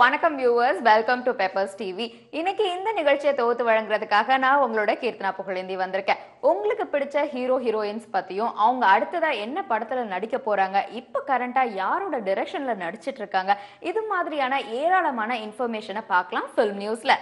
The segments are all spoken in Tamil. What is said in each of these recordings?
வணக்கம் viewers welcome to Peppers TV இன்னைக்கு இந்த நிகழ்ச்சியை தொகுத்து வழங்குறதுக்காக நான் உங்களோட கீர்த்தனா புகழேந்தி வந்திருக்கேன் உங்களுக்கு பிடிச்ச ஹீரோ ஹீரோயின்ஸ் பத்தியும் அவங்க அடுத்ததா என்ன படத்துல நடிக்க போறாங்க இப்ப கரண்டா யாரோட டைரக்ஷன்ல நடிச்சிட்டு இருக்காங்க இது மாதிரியான ஏராளமான இன்ஃபர்மேஷனை பார்க்கலாம் ஃபில்ம் நியூஸ்ல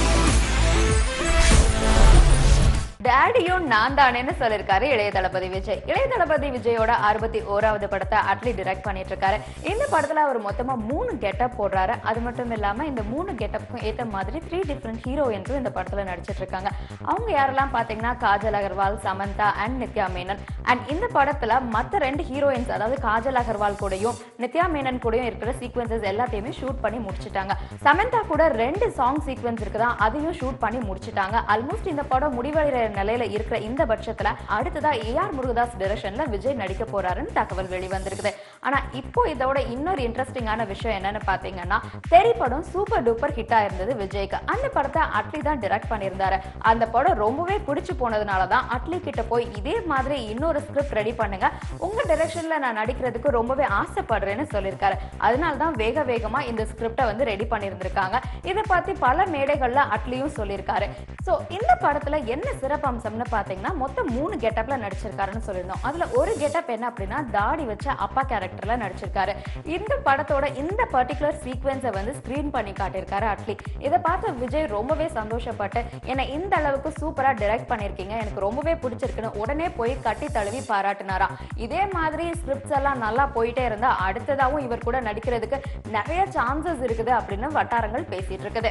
டேடியும் நான் தானேன்னு சொல்லியிருக்காரு இளைய தளபதி விஜய் இளைய தளபதி விஜயோட அறுபத்தி ஓராவது படத்தை அட்லி டிரெக்ட் பண்ணிட்டு இருக்காரு இந்த படத்துல அவர் மொத்தமா மூணு கெட்டப் போடுறாரு அது மட்டும் இல்லாம இந்த மூணு கெட்டப்புக்கும் ஏத்த மாதிரி த்ரீ டிஃப்ரெண்ட் ஹீரோயின்ஸும் இந்த படத்துல நடிச்சிட்டு இருக்காங்க அவங்க யாரெல்லாம் பாத்தீங்கன்னா காஜல் அகர்வால் சமந்தா அண்ட் நித்யா மேனன் அண்ட் இந்த படத்துல மத்த ரெண்டு ஹீரோயின்ஸ் அதாவது காஜல் அகர்வால் கூடயும் நித்யா மேனன் கூடயும் இருக்கிற சீக்வன்சஸ் எல்லாத்தையுமே ஷூட் பண்ணி முடிச்சிட்டாங்க சமந்தா கூட ரெண்டு சாங் சீக்வன்ஸ் இருக்குதா அதையும் ஷூட் பண்ணி முடிச்சிட்டாங்க ஆல்மோஸ்ட் இந்த படம் முடிவடைகிற நிலையில இருக்கிற இந்த பட்சத்துல அடுத்ததா ஏஆர் முருகதாஸ் டைரக்ஷன்ல விஜய் நடிக்க போறாருன்னு தகவல் வெளிவந்திருக்குது ஆனா இப்போ இதோட இன்னொரு இன்ட்ரெஸ்டிங்கான விஷயம் என்னன்னு பாத்தீங்கன்னா தெரி படம் சூப்பர் டூப்பர் ஹிட்டா இருந்தது விஜய்க்கு அந்த படத்தை அட்லி தான் டிரெக்ட் பண்ணியிருந்தாரு அந்த படம் ரொம்பவே பிடிச்சு போனதுனால தான் அட்லி கிட்ட போய் இதே மாதிரி இன்னொரு ஸ்கிரிப்ட் ரெடி பண்ணுங்க உங்க டைரக்ஷன்ல நான் நடிக்கிறதுக்கு ரொம்பவே ஆசைப்படுறேன்னு சொல்லியிருக்காரு அதனால தான் வேக வேகமா இந்த ஸ்கிரிப்டை வந்து ரெடி பண்ணியிருந்திருக்காங்க இதை பத்தி பல மேடைகள்ல அட்லியும் சொல்லியிருக்காரு ஸோ இந்த படத்துல என்ன சிறப்பம்சம்னு பாத்தீங்கன்னா மொத்தம் மூணு கெட்டப்ல நடிச்சிருக்காருன்னு சொல்லியிருந்தோம் அதுல ஒரு கெட்டப் என்ன அப்படின்னா தாடி வச்ச அப்பா கேரக்டர்ல நடிச்சிருக்காரு இந்த படத்தோட இந்த பர்டிகுலர் சீக்வன்ஸை வந்து ஸ்கிரீன் பண்ணி காட்டியிருக்காரு அட்லி இதை பார்த்து விஜய் ரொம்பவே சந்தோஷப்பட்டு என்னை இந்த அளவுக்கு சூப்பரா டைரக்ட் பண்ணியிருக்கீங்க எனக்கு ரொம்பவே பிடிச்சிருக்குன்னு உடனே போய் கட்டி தழுவி பாராட்டினாராம் இதே மாதிரி ஸ்கிரிப்ட்ஸ் எல்லாம் நல்லா போயிட்டே இருந்தா அடுத்ததாகவும் இவர் கூட நடிக்கிறதுக்கு நிறைய சான்சஸ் இருக்குது அப்படின்னு வட்டாரங்கள் பேசிட்டு இருக்குது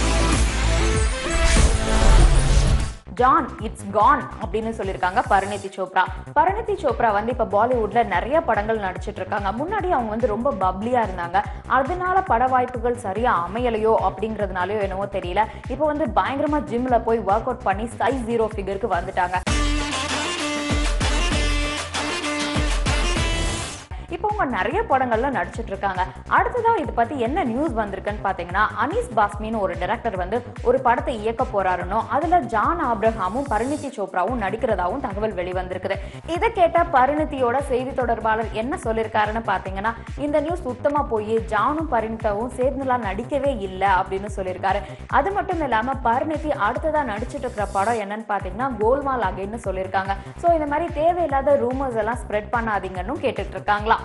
ஜான் இட்ஸ் கான் அப்படின்னு சொல்லியிருக்காங்க பரிணிதி சோப்ரா பரிணிதி சோப்ரா வந்து இப்ப பாலிவுட்ல நிறைய படங்கள் நடிச்சிட்டு இருக்காங்க முன்னாடி அவங்க வந்து ரொம்ப பப்ளியா இருந்தாங்க அதனால பட வாய்ப்புகள் சரியா அமையலையோ அப்படிங்கறதுனாலயோ என்னவோ தெரியல இப்போ வந்து பயங்கரமா ஜிம்ல போய் ஒர்க் அவுட் பண்ணி சைஸ் ஜீரோ ஃபிகருக்கு வந்துட்டாங்க இப்போ அவங்க நிறைய படங்கள்ல நடிச்சிட்டு இருக்காங்க அடுத்ததா இது பத்தி என்ன நியூஸ் வந்திருக்குன்னு பாத்தீங்கன்னா அனீஸ் பாஸ்மின்னு ஒரு டைரக்டர் வந்து ஒரு படத்தை இயக்க போறாருன்னோ அதுல ஜான் ஆப்ரஹாமும் பரிணிதி சோப்ராவும் நடிக்கிறதாவும் தகவல் வெளிவந்திருக்குது இதை கேட்ட பரிணிதியோட செய்தி தொடர்பாளர் என்ன சொல்லியிருக்காருன்னு பாத்தீங்கன்னா இந்த நியூஸ் சுத்தமா போய் ஜானும் பரிணிதாவும் சேர்ந்துலாம் நடிக்கவே இல்லை அப்படின்னு சொல்லியிருக்காரு அது மட்டும் இல்லாம பரிணிதி அடுத்ததா நடிச்சிட்டு இருக்கிற படம் என்னன்னு பாத்தீங்கன்னா கோல்மால் அகைன்னு சொல்லியிருக்காங்க சோ இந்த மாதிரி தேவையில்லாத ரூமர்ஸ் எல்லாம் ஸ்ப்ரெட் பண்ணாதீங்கன்னு கேட்டுட்டு இருக்காங்களாம்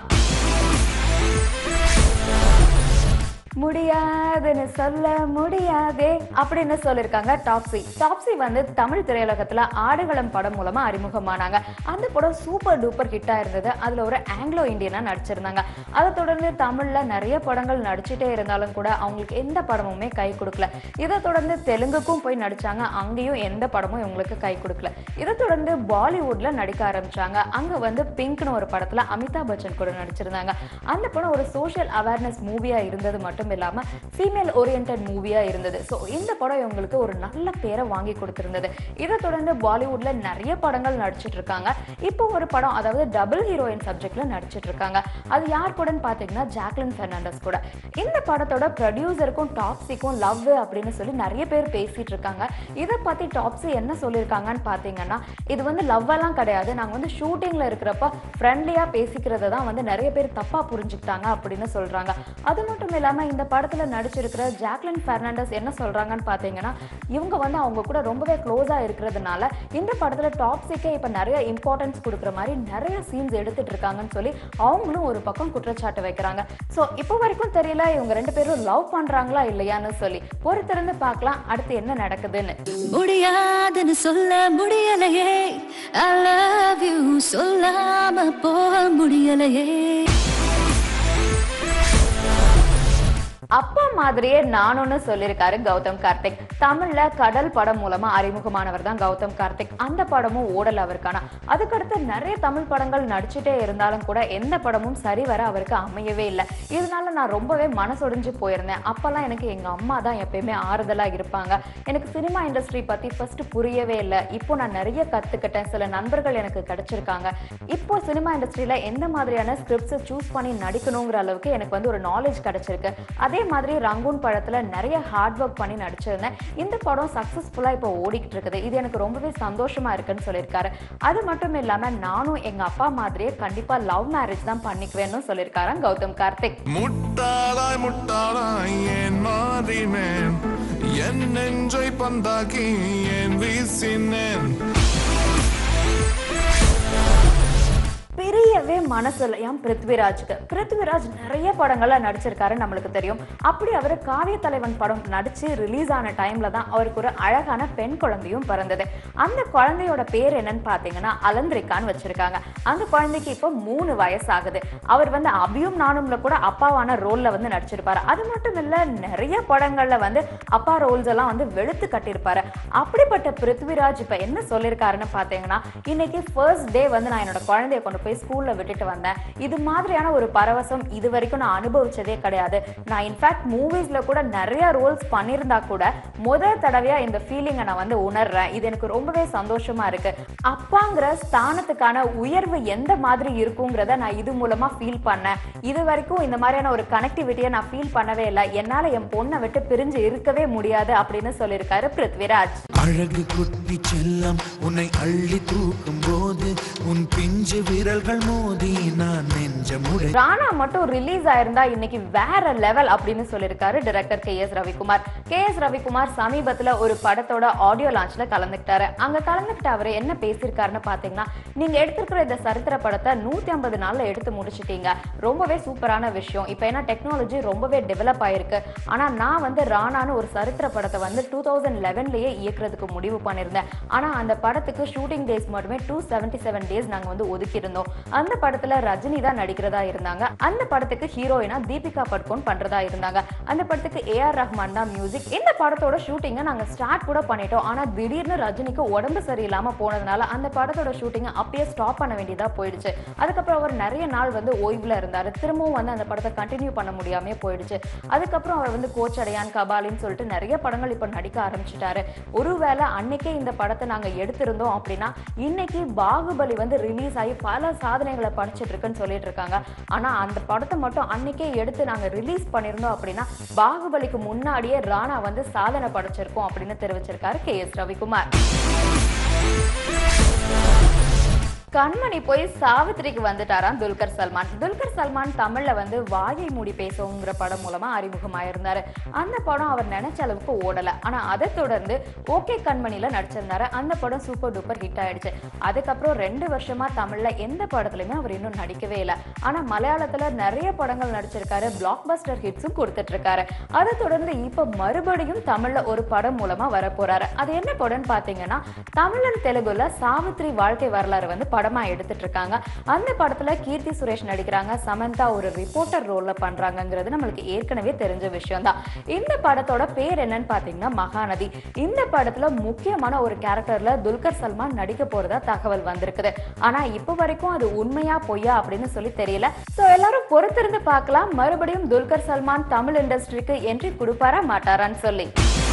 முடியாதுன்னு சொல்ல முடியாதே அப்படின்னு சொல்லியிருக்காங்க டாப்ஸி டாப்ஸி வந்து தமிழ் திரையுலகத்துல ஆடுகளம் படம் மூலமா அறிமுகமானாங்க அந்த படம் சூப்பர் டூப்பர் ஹிட்டா இருந்தது அதுல ஒரு ஆங்கிலோ இந்தியனா நடிச்சிருந்தாங்க அதை தொடர்ந்து தமிழ்ல நிறைய படங்கள் நடிச்சுட்டே இருந்தாலும் கூட அவங்களுக்கு எந்த படமுமே கை கொடுக்கல இதை தொடர்ந்து தெலுங்குக்கும் போய் நடிச்சாங்க அங்கேயும் எந்த படமும் இவங்களுக்கு கை கொடுக்கல இதை தொடர்ந்து பாலிவுட்ல நடிக்க ஆரம்பிச்சாங்க அங்க வந்து பிங்க்னு ஒரு படத்துல அமிதாப் பச்சன் கூட நடிச்சிருந்தாங்க அந்த படம் ஒரு சோஷியல் அவேர்னஸ் மூவியா இருந்தது மட்டும் இல்லாம ஃபீமேல் ஓரியன்ட் மூவியா இருந்தது ஸோ இந்த படம் இவங்களுக்கு ஒரு நல்ல பேரை வாங்கி கொடுத்திருந்தது இதை தொடர்ந்து பாலிவுட்ல நிறைய படங்கள் நடிச்சிட்டு இருக்காங்க இப்போ ஒரு படம் அதாவது டபுள் ஹீரோயின் சப்ஜெக்ட்ல நடிச்சிட்டு இருக்காங்க அது யார் கூடன்னு பாத்தீங்கன்னா ஜாக்லின் பெர்னாண்டஸ் கூட இந்த படத்தோட ப்ரொடியூசருக்கும் டாப்ஸிக்கும் லவ் அப்படின்னு சொல்லி நிறைய பேர் பேசிட்டு இருக்காங்க இதை பத்தி டாப்ஸி என்ன சொல்லியிருக்காங்கன்னு பாத்தீங்கன்னா இது வந்து லவ் எல்லாம் கிடையாது நாங்க வந்து ஷூட்டிங்ல இருக்கிறப்ப ஃப்ரெண்ட்லியா பேசிக்கிறத தான் வந்து நிறைய பேர் தப்பா புரிஞ்சுக்கிட்டாங்க அப்படின்னு சொல்றாங்க அது மட்டும் இல்லாம இந்த படத்துல நடிச்சிருக்கிற ஜாக்லின் பெர்னாண்டஸ் என்ன சொல்றாங்கன்னு பாத்தீங்கன்னா இவங்க வந்து அவங்க கூட ரொம்பவே க்ளோஸா இருக்கிறதுனால இந்த படத்துல டாப்ஸிக்கே இப்ப நிறைய இம்பார்ட்டன்ஸ் கொடுக்குற மாதிரி நிறைய சீன்ஸ் எடுத்துட்டு இருக்காங்கன்னு சொல்லி அவங்களும் ஒரு பக்கம் குற்றச்சாட்டு வைக்கிறாங்க சோ இப்போ வரைக்கும் தெரியல இவங்க ரெண்டு பேரும் லவ் பண்றாங்களா இல்லையான்னு சொல்லி பொறுத்திருந்து பார்க்கலாம் அடுத்து என்ன நடக்குதுன்னு முடியாதுன்னு சொல்ல முடியலையே I love you சொல்லாம போக முடியலையே அப்பா மாதிரியே நானும்னு சொல்லியிருக்காரு கௌதம் கார்த்திக் தமிழ்ல கடல் படம் மூலமா அறிமுகமானவர் தான் கௌதம் கார்த்திக் அந்த படமும் ஓடல் அவருக்கான அதுக்கடுத்து நிறைய தமிழ் படங்கள் நடிச்சுட்டே இருந்தாலும் கூட எந்த படமும் சரிவர அவருக்கு அமையவே இல்லை இதனால நான் ரொம்பவே மனசொடிஞ்சு போயிருந்தேன் அப்பெல்லாம் எனக்கு எங்க அம்மா தான் எப்பயுமே ஆறுதலா இருப்பாங்க எனக்கு சினிமா இண்டஸ்ட்ரி பத்தி ஃபர்ஸ்ட் புரியவே இல்லை இப்போ நான் நிறைய கத்துக்கிட்டேன் சில நண்பர்கள் எனக்கு கிடைச்சிருக்காங்க இப்போ சினிமா இண்டஸ்ட்ரியில எந்த மாதிரியான ஸ்கிரிப்ட்ஸை சூஸ் பண்ணி நடிக்கணுங்கிற அளவுக்கு எனக்கு வந்து ஒரு நாலேஜ் கிடைச்சிருக்கு அதே அதே மாதிரி ரங்கூன் படத்துல நிறைய ஹார்ட் ஒர்க் பண்ணி நடிச்சிருந்தேன் இந்த படம் சக்சஸ்ஃபுல்லா இப்போ ஓடிக்கிட்டு இருக்குது இது எனக்கு ரொம்பவே சந்தோஷமா இருக்குன்னு சொல்லியிருக்காரு அது மட்டும் இல்லாம நானும் எங்க அப்பா மாதிரியே கண்டிப்பா லவ் மேரேஜ் தான் பண்ணிக்குவேன்னு சொல்லியிருக்காராம் கௌதம் கார்த்திக் முட்டாளாய் முட்டாளாய் ஏன் மாறினேன் என் நெஞ்சை பந்தாக்கி ஏன் வீசினேன் பெரியவே மனசு இல்லையாம் பிருத்விராஜுக்கு பிருத்விராஜ் நிறைய படங்கள்ல நடிச்சிருக்காரு நம்மளுக்கு தெரியும் அப்படி அவர் காவிய தலைவன் படம் நடிச்சு ரிலீஸ் ஆன டைம்ல தான் அவருக்கு ஒரு அழகான பெண் குழந்தையும் பிறந்தது அந்த குழந்தையோட பேர் என்னன்னு பாத்தீங்கன்னா அலந்திரிக்கான்னு வச்சிருக்காங்க அந்த குழந்தைக்கு இப்போ மூணு வயசு ஆகுது அவர் வந்து அபியும் நானும்ல கூட அப்பாவான ரோல்ல வந்து நடிச்சிருப்பாரு அது மட்டும் இல்ல நிறைய படங்கள்ல வந்து அப்பா ரோல்ஸ் எல்லாம் வந்து வெளுத்து கட்டியிருப்பாரு அப்படிப்பட்ட பிருத்விராஜ் இப்ப என்ன சொல்லியிருக்காருன்னு பாத்தீங்கன்னா இன்னைக்கு ஃபர்ஸ்ட் டே வந்து நான் என்னோட குழந்தைய கொண்டு போய் ஸ்கூல்ல விட்டுட்டு வந்தேன் இது மாதிரியான ஒரு பரவசம் இது வரைக்கும் நான் அனுபவிச்சதே கிடையாது நான் இன்ஃபேக்ட் மூவிஸ்ல கூட நிறைய ரோல்ஸ் பண்ணியிருந்தா கூட முதல் தடவையா இந்த ஃபீலிங்கை நான் வந்து உணர்றேன் இது எனக்கு ரொம்பவே சந்தோஷமா இருக்கு அப்பாங்கிற ஸ்தானத்துக்கான உயர்வு எந்த மாதிரி இருக்குங்கிறத நான் இது மூலமா ஃபீல் பண்ணேன் இது வரைக்கும் இந்த மாதிரியான ஒரு கனெக்டிவிட்டியை நான் ஃபீல் பண்ணவே இல்லை என்னால என் பொண்ணை விட்டு பிரிஞ்சு இருக்கவே முடியாது அப்படின்னு சொல்லியிருக்காரு பிருத்விராஜ் அழகு குட்டி செல்லம் உன்னை அள்ளி தூக்கும் போது உன் பிஞ்சு விரல்கள் மோதி நான் நெஞ்சமுடை ராணா மட்டும் ரிலீஸ் ஆயிருந்தா இன்னைக்கு வேற லெவல் அப்படின்னு சொல்லியிருக்காரு director K S Ravikumar K S Ravikumar சமீபத்துல ஒரு படத்தோட ஆடியோ லான்ச்ல கலந்துக்கிட்டாரு அங்க கலந்துக்கிட்ட அவர் என்ன பேசியிருக்காருன்னு பாத்தீங்கன்னா நீங்க எடுத்திருக்கிற இந்த சரித்திர படத்தை நூத்தி ஐம்பது நாள்ல எடுத்து முடிச்சிட்டீங்க ரொம்பவே சூப்பரான விஷயம் இப்போ ஏன்னா டெக்னாலஜி ரொம்பவே டெவலப் ஆயிருக்கு ஆனா நான் வந்து ராணான்னு ஒரு சரித்திர படத்தை வந்து டூ தௌசண்ட் லெவன்லயே இயக்குறதுக்கு முடிவு பண்ணியிருந்தேன் ஆனா அந்த படத்துக்கு ஷூட்டிங் டேஸ் மட்டுமே டூ செவன்டி செவன் டேஸ் நாங்க வந்து ஒதுக்கி இருந்தோம் அந்த படத்துல ரஜினி தான் நடிக்கிறதா இருந்தாங்க அந்த படத்துக்கு ஹீரோயினா தீபிகா பட்கோன் பண்றதா இருந்தாங்க அந்த படத்துக்கு ஏஆர் ரஹ்மான் தான் மியூசிக் இந்த படத்தோட ஷூட்டிங்கை நாங்க ஸ்டார்ட் கூட பண்ணிட்டோம் ஆனா திடீர்னு ரஜினிக்கு உடம்பு சரியில்லாம போனதுனால அந்த படத்தோட ஷூட்டிங்கை அப்பயே ஸ்டாப் பண்ண வேண்டியதா போயிடுச்சு அதுக்கப்புறம் அவர் நிறைய நாள் வந்து ஓய்வுல இருந்தாரு திரும்பவும் வந்து அந்த படத்தை கண்டினியூ பண்ண முடியாம போயிடுச்சு அதுக்கப்புறம் அவர் வந்து கோச் அடையான் கபாலின்னு சொல்லிட்டு நிறைய படங்கள் இப்போ நடிக்க ஆரம்பிச்சிட்டாரு ஒருவேளை அன்னைக்கே இந்த படத்தை நாங்க எடுத்திருந்தோம் அப்படின்னா இன்னைக்கு பாகுபலி வந்து ரிலீஸ் ஆகி பல சாதனைகளை படிச்சிட்டு இருக்குன்னு சொல்லிட்டு இருக்காங்க ஆனா அந்த படத்தை மட்டும் அன்னைக்கே எடுத்து நாங்க ரிலீஸ் பண்ணியிருந்தோம் அப்படின்னா பாகுபலிக்கு முன்னாடியே ராணா வந்து சாதனை படைச்சிருக்கோம் அப்படின்னு தெரிவிச்சிருக்காரு கே எஸ் ரவிக்குமார் கண்மணி போய் சாவித்திரிக்கு வந்துட்டாராம் துல்கர் சல்மான் துல்கர் சல்மான் தமிழ்ல வந்து வாயை மூடி பேசவுங்கிற படம் மூலமா அறிமுகமாயிருந்தாரு அந்த படம் அவர் நினைச்ச அளவுக்கு ஓடல ஆனா அதை தொடர்ந்து ஓகே கண்மணில நடிச்சிருந்தாரு அந்த படம் சூப்பர் டூப்பர் ஹிட் ஆயிடுச்சு அதுக்கப்புறம் ரெண்டு வருஷமா தமிழ்ல எந்த படத்துலயுமே அவர் இன்னும் நடிக்கவே இல்லை ஆனா மலையாளத்துல நிறைய படங்கள் நடிச்சிருக்காரு பிளாக் பஸ்டர் ஹிட்ஸும் கொடுத்துட்டு இருக்காரு அதை தொடர்ந்து இப்ப மறுபடியும் தமிழ்ல ஒரு படம் மூலமா வர போறாரு அது என்ன படம்னு பாத்தீங்கன்னா தமிழன் தெலுங்குல சாவித்ரி வாழ்க்கை வரலாறு வந்து படமா எடுத்துட்டு இருக்காங்க அந்த படத்துல கீர்த்தி சுரேஷ் நடிக்கிறாங்க சமந்தா ஒரு ரிப்போர்ட்டர் ரோல்ல பண்றாங்கங்கிறது நம்மளுக்கு ஏற்கனவே தெரிஞ்ச விஷயம் தான் இந்த படத்தோட பேர் என்னன்னு பாத்தீங்கன்னா மகாநதி இந்த படத்துல முக்கியமான ஒரு கேரக்டர்ல துல்கர் சல்மான் நடிக்க போறதா தகவல் வந்திருக்குது ஆனா இப்போ வரைக்கும் அது உண்மையா பொய்யா அப்படின்னு சொல்லி தெரியல சோ எல்லாரும் பொறுத்திருந்து பார்க்கலாம் மறுபடியும் துல்கர் சல்மான் தமிழ் இண்டஸ்ட்ரிக்கு என்ட்ரி கொடுப்பாரா மாட்டாரான்னு சொல்லி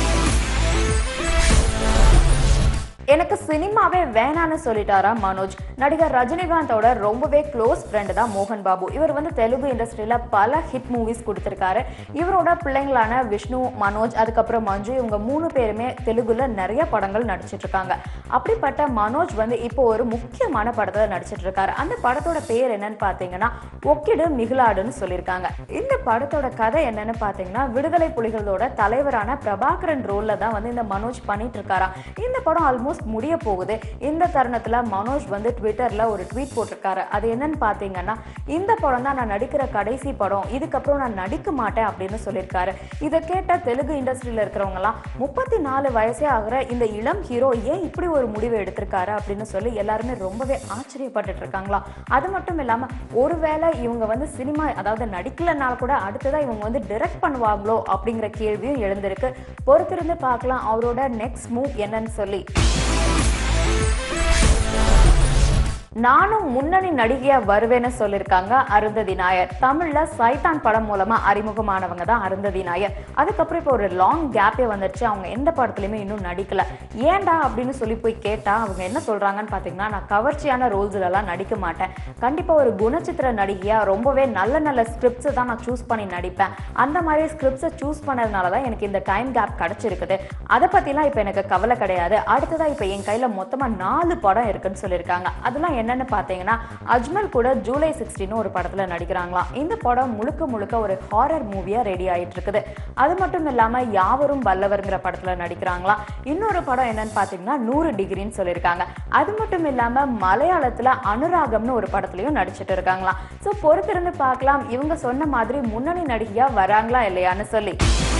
எனக்கு சினிமாவே வேணான்னு சொல்லிட்டாரா மனோஜ் நடிகர் ரஜினிகாந்தோட ரொம்பவே க்ளோஸ் ஃப்ரெண்டு தான் மோகன் பாபு இவர் வந்து தெலுங்கு இண்டஸ்ட்ரியில பல ஹிட் மூவிஸ் கொடுத்துருக்காரு இவரோட பிள்ளைங்களான விஷ்ணு மனோஜ் அதுக்கப்புறம் மஞ்சு இவங்க மூணு பேருமே தெலுங்குல நிறைய படங்கள் நடிச்சிட்டு இருக்காங்க அப்படிப்பட்ட மனோஜ் வந்து இப்போ ஒரு முக்கியமான படத்துல நடிச்சிட்டு இருக்காரு அந்த படத்தோட பேர் என்னன்னு பாத்தீங்கன்னா ஒக்கிடு மிகிலாடுன்னு சொல்லியிருக்காங்க இந்த படத்தோட கதை என்னன்னு பாத்தீங்கன்னா விடுதலை புலிகளோட தலைவரான பிரபாகரன் ரோல்ல தான் வந்து இந்த மனோஜ் பண்ணிட்டு இருக்காராம் இந்த படம் ஆல்மோஸ்ட் முடிய போகுது இந்த தருணத்துல மனோஜ் வந்து ட்விட்டர்ல ஒரு ட்வீட் போட்டிருக்காரு அது என்னன்னு பாத்தீங்கன்னா இந்த படம் தான் நான் நடிக்கிற கடைசி படம் இதுக்கப்புறம் நான் நடிக்க மாட்டேன் அப்படின்னு சொல்லியிருக்காரு இதை கேட்ட தெலுங்கு இண்டஸ்ட்ரியில இருக்கிறவங்கலாம் முப்பத்தி நாலு வயசே ஆகிற இந்த இளம் ஹீரோ ஏன் இப்படி ஒரு முடிவு எடுத்திருக்காரு அப்படின்னு சொல்லி எல்லாருமே ரொம்பவே ஆச்சரியப்பட்டுட்டு இருக்காங்களாம் அது மட்டும் இல்லாம ஒருவேளை இவங்க வந்து சினிமா அதாவது நடிக்கலனால கூட அடுத்ததா இவங்க வந்து டிரெக்ட் பண்ணுவாங்களோ அப்படிங்கிற கேள்வியும் எழுந்திருக்கு பொறுத்திருந்து பார்க்கலாம் அவரோட நெக்ஸ்ட் மூவ் என்னன்னு சொல்லி நானும் முன்னணி நடிகையா வருவேன்னு சொல்லியிருக்காங்க அருந்ததி நாயர் தமிழ்ல சைத்தான் படம் மூலமா அறிமுகமானவங்க தான் அருந்ததி நாயர் அதுக்கப்புறம் இப்போ ஒரு லாங் கேப்பே வந்துருச்சு அவங்க எந்த படத்துலயுமே இன்னும் நடிக்கல ஏன்டா அப்படின்னு சொல்லி போய் கேட்டா அவங்க என்ன சொல்றாங்கன்னு பாத்தீங்கன்னா நான் கவர்ச்சியான ரோல்ஸ்ல எல்லாம் நடிக்க மாட்டேன் கண்டிப்பா ஒரு குணச்சித்திர நடிகையா ரொம்பவே நல்ல நல்ல ஸ்கிரிப்ட்ஸ் தான் நான் சூஸ் பண்ணி நடிப்பேன் அந்த மாதிரி ஸ்கிரிப்ட்ஸை சூஸ் பண்ணதுனால தான் எனக்கு இந்த டைம் கேப் கிடைச்சிருக்குது அதை பத்திலாம் இப்போ எனக்கு கவலை கிடையாது அடுத்ததா இப்போ என் கையில மொத்தமா நாலு படம் இருக்குன்னு சொல்லியிருக்காங்க அதெல்லாம் என்னன்னு பார்த்தீங்கன்னா அஜ்மல் கூட ஜூலை சிக்ஸ்டின்னு ஒரு படத்துல நடிக்கிறாங்களாம் இந்த படம் முழுக்க முழுக்க ஒரு ஹாரர் மூவியா ரெடி ஆயிட்டு இருக்குது அது மட்டும் இல்லாம யாவரும் வல்லவர்ங்கிற படத்துல நடிக்கிறாங்களாம் இன்னொரு படம் என்னன்னு பார்த்தீங்கன்னா நூறு டிகிரின்னு சொல்லியிருக்காங்க அது மட்டும் இல்லாம மலையாளத்துல அனுராகம்னு ஒரு படத்துலயும் நடிச்சிட்டு இருக்காங்களாம் ஸோ பொறுத்திருந்து பார்க்கலாம் இவங்க சொன்ன மாதிரி முன்னணி நடிகையா வராங்களா இல்லையான்னு சொல்லி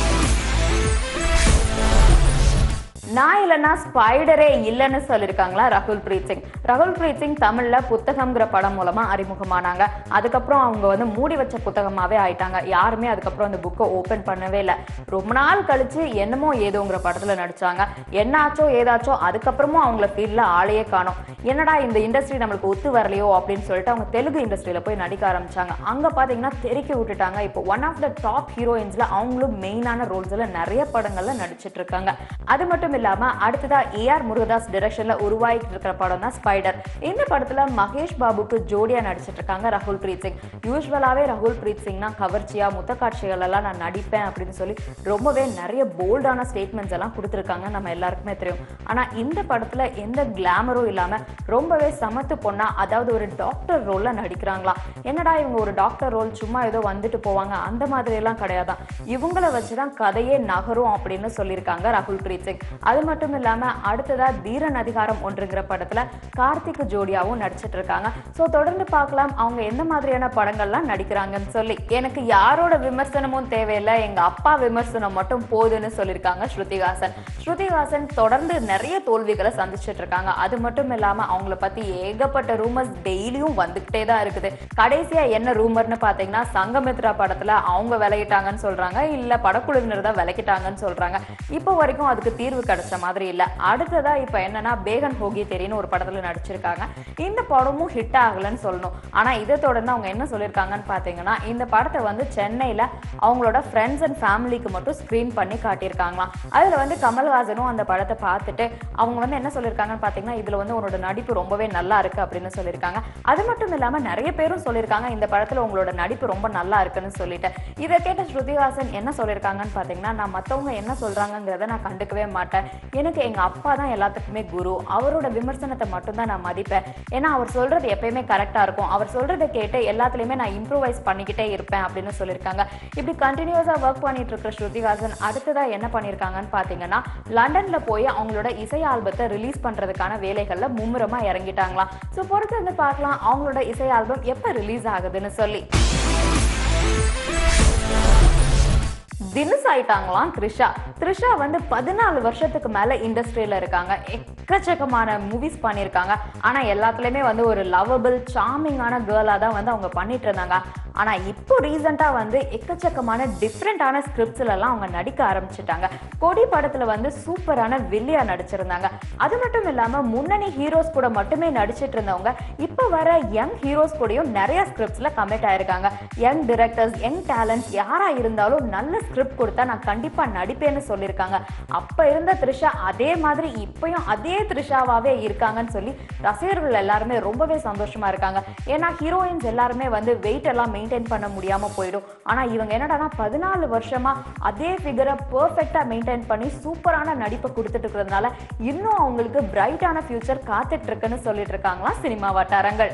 நான் இல்லைன்னா ஸ்பைடரே இல்லைன்னு சொல்லியிருக்காங்களா ரகுல் பிரீத் சிங் ரகுல் பிரீத் சிங் தமிழ்ல புத்தகம்ங்கிற படம் மூலமா அறிமுகமானாங்க அதுக்கப்புறம் அவங்க வந்து மூடி வச்ச புத்தகமாவே ஆயிட்டாங்க யாருமே அதுக்கப்புறம் அந்த புக்கை ஓபன் பண்ணவே இல்லை ரொம்ப நாள் கழிச்சு என்னமோ ஏதோங்கிற படத்துல நடிச்சாங்க என்னாச்சோ ஏதாச்சோ அதுக்கப்புறமும் அவங்கள ஃபீல்ட்ல ஆளையே காணோம் என்னடா இந்த இண்டஸ்ட்ரி நம்மளுக்கு ஒத்து வரலையோ அப்படின்னு சொல்லிட்டு அவங்க தெலுங்கு இண்டஸ்ட்ரியில போய் நடிக்க ஆரம்பிச்சாங்க அங்க பாத்தீங்கன்னா தெறிக்க விட்டுட்டாங்க இப்போ ஒன் ஆஃப் த டாப் ஹீரோயின்ஸ்ல அவங்களும் மெயினான ரோல்ஸ்ல நிறைய படங்கள்ல நடிச்சிட்டு இருக்காங்க அது மட்டும் இல்லாம அடுத்ததா ஏஆர் முருகதாஸ் டிரெக்ஷன்ல உருவாகிட்டு இருக்கிற படம் தான் ஸ்பைடர் இந்த படத்துல மகேஷ் பாபுக்கு ஜோடியா நடிச்சிட்டு இருக்காங்க ரகுல் பிரீத் சிங் யூஸ்வலாவே ரகுல் பிரீத் சிங்னா கவர்ச்சியா முத்த காட்சிகள் எல்லாம் நான் நடிப்பேன் அப்படின்னு சொல்லி ரொம்பவே நிறைய போல்டான ஸ்டேட்மெண்ட்ஸ் எல்லாம் கொடுத்துருக்காங்க நம்ம எல்லாருக்குமே தெரியும் ஆனா இந்த படத்துல எந்த கிளாமரும் இல்லாம ரொம்பவே சமத்து பொண்ணா அதாவது ஒரு டாக்டர் ரோல்ல நடிக்கிறாங்களா என்னடா இவங்க ஒரு டாக்டர் ரோல் சும்மா ஏதோ வந்துட்டு போவாங்க அந்த மாதிரி எல்லாம் கிடையாதான் இவங்கள வச்சுதான் கதையே நகரும் அப்படின்னு சொல்லியிருக்காங்க ராகுல் பிரீத் சிங் அது மட்டும் இல்லாம அடுத்ததா தீரன் அதிகாரம் ஒன்றுங்கிற படத்துல கார்த்திக் ஜோடியாவும் நடிச்சிட்டு இருக்காங்க ஸோ தொடர்ந்து பார்க்கலாம் அவங்க எந்த மாதிரியான படங்கள்லாம் நடிக்கிறாங்கன்னு சொல்லி எனக்கு யாரோட விமர்சனமும் தேவையில்லை எங்க அப்பா விமர்சனம் மட்டும் போதுன்னு சொல்லியிருக்காங்க ஸ்ருதிஹாசன் ஸ்ருதிஹாசன் தொடர்ந்து நிறைய தோல்விகளை சந்திச்சிட்டு இருக்காங்க அது மட்டும் இல்லாம அவங்கள பத்தி ஏகப்பட்ட ரூமர்ஸ் டெய்லியும் வந்துகிட்டே தான் இருக்குது கடைசியா என்ன ரூமர்னு பாத்தீங்கன்னா சங்கமித்ரா படத்துல அவங்க விலகிட்டாங்கன்னு சொல்றாங்க இல்ல படக்குழுவினர் தான் விலகிட்டாங்கன்னு சொல்றாங்க இப்போ வரைக்கும் அதுக்கு தீர்வு கிடைச்ச மாதிரி இல்ல அடுத்ததா இப்போ என்னன்னா பேகன் ஹோகி தெரின்னு ஒரு படத்துல நடிச்சிருக்காங்க இந்த படமும் ஹிட் ஆகலன்னு சொல்லணும் ஆனா இதை தொடர்ந்து அவங்க என்ன சொல்லியிருக்காங்கன்னு பாத்தீங்கன்னா இந்த படத்தை வந்து சென்னையில அவங்களோட ஃப்ரெண்ட்ஸ் அண்ட் ஃபேமிலிக்கு மட்டும் ஸ்க்ரீன் பண்ணி காட்டியிருக்காங்களாம் அதுல வந்து கமல்ஹாசனும் அந்த படத்தை பார்த்துட்டு அவங்க வந்து என்ன சொல்லியிருக்காங்கன்னு பாத்தீங்கன்னா இதுல வந்து உன்னோட நடிப்பு ரொம்பவே நல்லா இருக்கு அப்படின்னு சொல்லியிருக்காங்க அது மட்டும் இல்லாம நிறைய பேரும் சொல்லியிருக்காங்க இந்த படத்துல உங்களோட நடிப்பு ரொம்ப நல்லா இருக்குன்னு சொல்லிட்டு இதை கேட்ட ஸ்ருதிஹாசன் என்ன சொல்லியிருக்காங்கன்னு பாத்தீங்கன்னா நான் மத்தவங்க என்ன சொல்றாங்கங்கிறத நான் கண்டுக்கவே மாட்டேன் எனக்கு எங்க அப்பா தான் எல்லாத்துக்குமே குரு அவரோட விமர்சனத்தை மட்டும்தான் நான் மதிப்பேன் ஏன்னா அவர் சொல்றது எப்பயுமே கரெக்டா இருக்கும் அவர் சொல்றதை கேட்டு எல்லாத்துலயுமே நான் இம்ப்ரூவைஸ் பண்ணிக்கிட்டே இருப்பேன் அப்படின்னு சொல்லியிருக்காங்க இப்படி கண்டினியூஸா ஒர்க் பண்ணிட்டு இருக்கிற ஸ்ருதிஹாசன் அடுத்ததா என்ன பண்ணியிருக்காங்கன்னு பாத்தீங்கன்னா லண்டன்ல போய் அவங்களோட இசை ஆல்பத்தை ரிலீஸ் பண்றதுக்கான வேலைகள்ல மும்முரமா இறங்கிட்டாங்களாம் ஸோ பொறுத்து வந்து பார்க்கலாம் அவங்களோட இசை ஆல்பம் எப்ப ரிலீஸ் ஆகுதுன்னு சொல்லி தினுஸ் ஆயிட்டாங்களாம் த்ரிஷா த்ரிஷா வந்து பதினாலு வருஷத்துக்கு மேல இண்டஸ்ட்ரியில இருக்காங்க எக்கச்சக்கமான மூவிஸ் பண்ணியிருக்காங்க ஆனா எல்லாத்துலயுமே வந்து ஒரு லவபிள் சாமிங்கான கேர்லா தான் வந்து அவங்க பண்ணிட்டு இருந்தாங்க ஆனா இப்போ ரீசெண்டா வந்து எக்கச்சக்கமான டிஃப்ரெண்டான ஸ்கிரிப்ட்ஸ்ல எல்லாம் அவங்க நடிக்க ஆரம்பிச்சிட்டாங்க கொடி படத்துல வந்து சூப்பரான வில்லியா நடிச்சிருந்தாங்க அது மட்டும் இல்லாம முன்னணி ஹீரோஸ் கூட மட்டுமே நடிச்சிட்டு இருந்தவங்க இப்போ வர யங் ஹீரோஸ் கூடயும் நிறைய ஸ்கிரிப்ட்ஸ்ல கமிட் ஆயிருக்காங்க யங் டிரெக்டர்ஸ் யங் டேலண்ட்ஸ் யாரா இருந்தாலும் நல்ல ஸ்கிரிப்ட் கொடுத்தா நான் கண்டிப்பா நடிப்பேன்னு சொல்லியிருக்காங்க அப்ப இருந்த த்ரிஷா அதே மாதிரி இப்பயும் அதே த்ரிஷாவாவே இருக்காங்கன்னு சொல்லி ரசிகர்கள் எல்லாருமே ரொம்பவே சந்தோஷமா இருக்காங்க ஏன்னா ஹீரோயின்ஸ் எல்லாருமே வந்து வெயிட் எல்லாம் மெயின்டைன் பண்ண முடியாம போயிடும் ஆனா இவங்க என்னடானா பதினாலு வருஷமா அதே ஃபிகரை பெர்ஃபெக்டா மெயின்டைன் பண்ணி சூப்பரான நடிப்பை கொடுத்துட்டு இருக்கிறதுனால இன்னும் அவங்களுக்கு பிரைட்டான ஃபியூச்சர் காத்துட்டு இருக்குன்னு சொல்லிட்டு இருக்காங்களா சினிமா வட்டாரங்கள்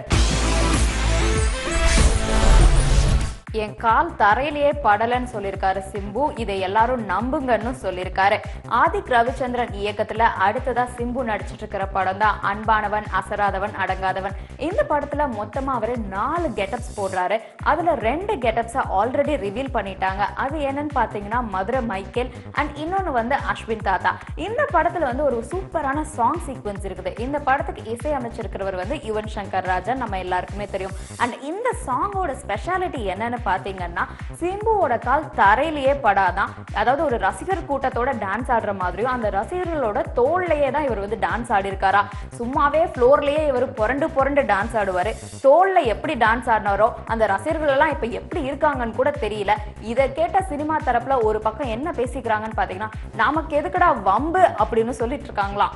என் கால் தரையிலேயே படலன்னு சொல்லியிருக்காரு சிம்பு இதை எல்லாரும் நம்புங்கன்னு சொல்லியிருக்காரு ஆதிக் ரவிச்சந்திரன் இயக்கத்துல அடுத்ததா சிம்பு நடிச்சிட்டு இருக்கிற படம் தான் அன்பானவன் அசராதவன் அடங்காதவன் இந்த படத்துல மொத்தமா அவரு நாலு கெட்டப்ஸ் போடுறாரு அதுல ரெண்டு கெட்டப்ஸை ஆல்ரெடி ரிவீல் பண்ணிட்டாங்க அது என்னன்னு பாத்தீங்கன்னா மதுரை மைக்கேல் அண்ட் இன்னொன்னு வந்து அஸ்வின் தாத்தா இந்த படத்துல வந்து ஒரு சூப்பரான சாங் சீக்வன்ஸ் இருக்குது இந்த படத்துக்கு இசை அமைச்சிருக்கிறவர் வந்து யுவன் சங்கர் ராஜன் நம்ம எல்லாருக்குமே தெரியும் அண்ட் இந்த சாங்கோட ஸ்பெஷாலிட்டி என்னன்னு பாத்தீங்கன்னா சிம்புவோட கால் தரையிலேயே படாதான் அதாவது ஒரு ரசிகர் கூட்டத்தோட டான்ஸ் ஆடுற மாதிரியும் அந்த ரசிகர்களோட தோல்லையே தான் இவர் வந்து டான்ஸ் ஆடி இருக்காரா சும்மாவே ஃப்ளோர்லயே இவர் புரண்டு புரண்டு டான்ஸ் ஆடுவாரு தோல்ல எப்படி டான்ஸ் ஆடினாரோ அந்த ரசிகர்கள் எல்லாம் இப்ப எப்படி இருக்காங்கன்னு கூட தெரியல இதை கேட்ட சினிமா தரப்புல ஒரு பக்கம் என்ன பேசிக்கிறாங்கன்னு பாத்தீங்கன்னா நமக்கு எதுக்குடா வம்பு அப்படின்னு சொல்லிட்டு இருக்காங்களாம்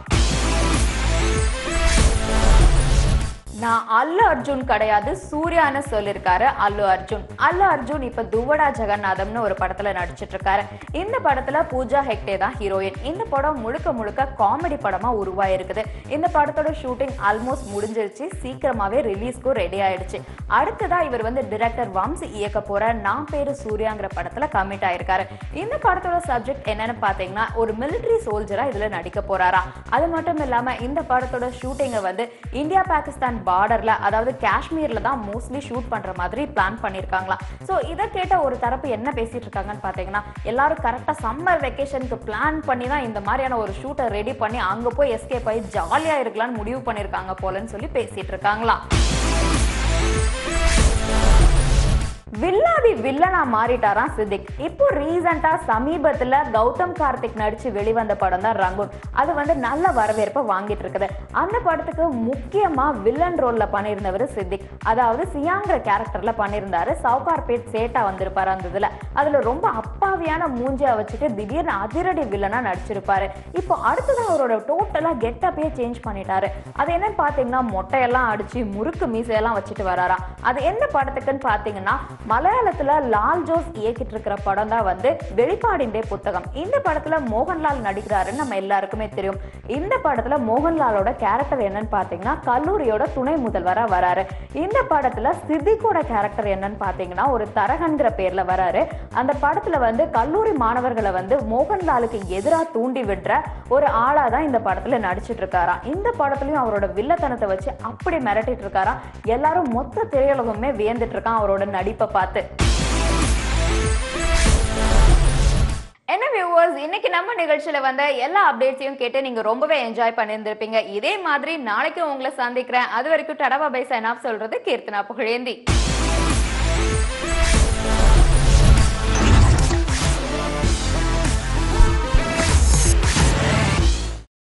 நான் அல்லு அர்ஜுன் கிடையாது சூர்யான்னு சொல்லியிருக்காரு அல்லு அர்ஜுன் அல்லு அர்ஜுன் இப்ப துவடா ஜெகநாதம்னு ஒரு படத்துல நடிச்சிட்டு இருக்காரு இந்த படத்துல பூஜா ஹெக்டே தான் ஹீரோயின் இந்த படம் முழுக்க முழுக்க காமெடி படமா உருவாயிருக்குது இந்த படத்தோட ஷூட்டிங் ஆல்மோஸ்ட் முடிஞ்சிருச்சு சீக்கிரமாவே ரிலீஸ்க்கும் ரெடி ஆயிடுச்சு அடுத்ததா இவர் வந்து டிரெக்டர் வம்ஸ் இயக்க போற நான் பேரு சூர்யாங்கிற படத்துல கமிட் ஆயிருக்காரு இந்த படத்தோட சப்ஜெக்ட் என்னன்னு பாத்தீங்கன்னா ஒரு மிலிட்டரி சோல்ஜரா இதுல நடிக்க போறாரா அது மட்டும் இல்லாம இந்த படத்தோட ஷூட்டிங்கை வந்து இந்தியா பாகிஸ்தான் பார்டர்ல அதாவது காஷ்மீர்ல தான் மோஸ்ட்லி ஷூட் பண்ற மாதிரி பிளான் பண்ணிருக்காங்களா சோ இதை கேட்ட ஒரு தரப்பு என்ன பேசிட்டு இருக்காங்கன்னு பாத்தீங்கன்னா எல்லாரும் கரெக்டா சம்மர் வெக்கேஷனுக்கு பிளான் பண்ணி தான் இந்த மாதிரியான ஒரு ஷூட்டை ரெடி பண்ணி அங்க போய் எஸ்கேப் ஆகி ஜாலியா இருக்கலாம்னு முடிவு பண்ணிருக்காங்க போலன்னு சொல்லி பேசிட்டு இருக்காங்களாம் வில்லாதி வில்லனா மாறிட்டாராம் சித்திக் இப்போ ரீசெண்டா சமீபத்துல கௌதம் கார்த்திக் நடிச்சு வெளிவந்த படம் தான் ரங்கூன் அது வந்து நல்ல வரவேற்பை வாங்கிட்டு இருக்குது அந்த படத்துக்கு முக்கியமா வில்லன் ரோல்ல பண்ணியிருந்தவர் சித்திக் அதாவது சியாங்கிற கேரக்டர்ல பண்ணியிருந்தாரு சவுகார்பேட் சேட்டா வந்திருப்பாரு அந்த இதுல அதுல ரொம்ப அப்பாவியான மூஞ்சியா வச்சுட்டு திடீர்னு அதிரடி வில்லனா நடிச்சிருப்பாரு இப்போ அடுத்ததான் அவரோட டோட்டலா கெட்டப்பே சேஞ்ச் பண்ணிட்டாரு அது என்னன்னு பாத்தீங்கன்னா மொட்டையெல்லாம் அடிச்சு முறுக்கு மீசையெல்லாம் வச்சுட்டு வராராம் அது என்ன படத்துக்குன்னு பாத்தீங்கன்னா மலையாளத்துல லால் ஜோஸ் இயக்கிட்டு இருக்கிற படம் தான் வந்து வெளிப்பாடின்றே புத்தகம் இந்த படத்துல மோகன்லால் நடிக்கிறாருன்னு நம்ம எல்லாருக்குமே தெரியும் இந்த படத்துல மோகன்லாலோட கேரக்டர் என்னன்னு பாத்தீங்கன்னா கல்லூரியோட துணை முதல்வரா வராரு இந்த படத்துல சித்திக்கோட கேரக்டர் என்னன்னு பாத்தீங்கன்னா ஒரு தரகன்கிற பேர்ல வராரு அந்த படத்துல வந்து கல்லூரி மாணவர்களை வந்து மோகன்லாலுக்கு எதிராக தூண்டி விடுற ஒரு ஆளா தான் இந்த படத்துல நடிச்சிட்டு இருக்காராம் இந்த படத்துலயும் அவரோட வில்லத்தனத்தை வச்சு அப்படி மிரட்டிட்டு இருக்காராம் எல்லாரும் மொத்த திரையுலகமே வியந்துட்டு இருக்கான் அவரோட நடிப்பை பார்த்து என்ன வியூவர்ஸ் இன்னைக்கு நம்ம நிகழ்ச்சியில வந்த எல்லா அப்டேட்ஸையும் கேட்டு நீங்க ரொம்பவே என்ஜாய் பண்ணியிருந்திருப்பீங்க இதே மாதிரி நாளைக்கு உங்களை சந்திக்கிறேன் அது வரைக்கும் டடவா பை சைன் ஆஃப் சொல்றது கீர்த்தனா புகழேந்தி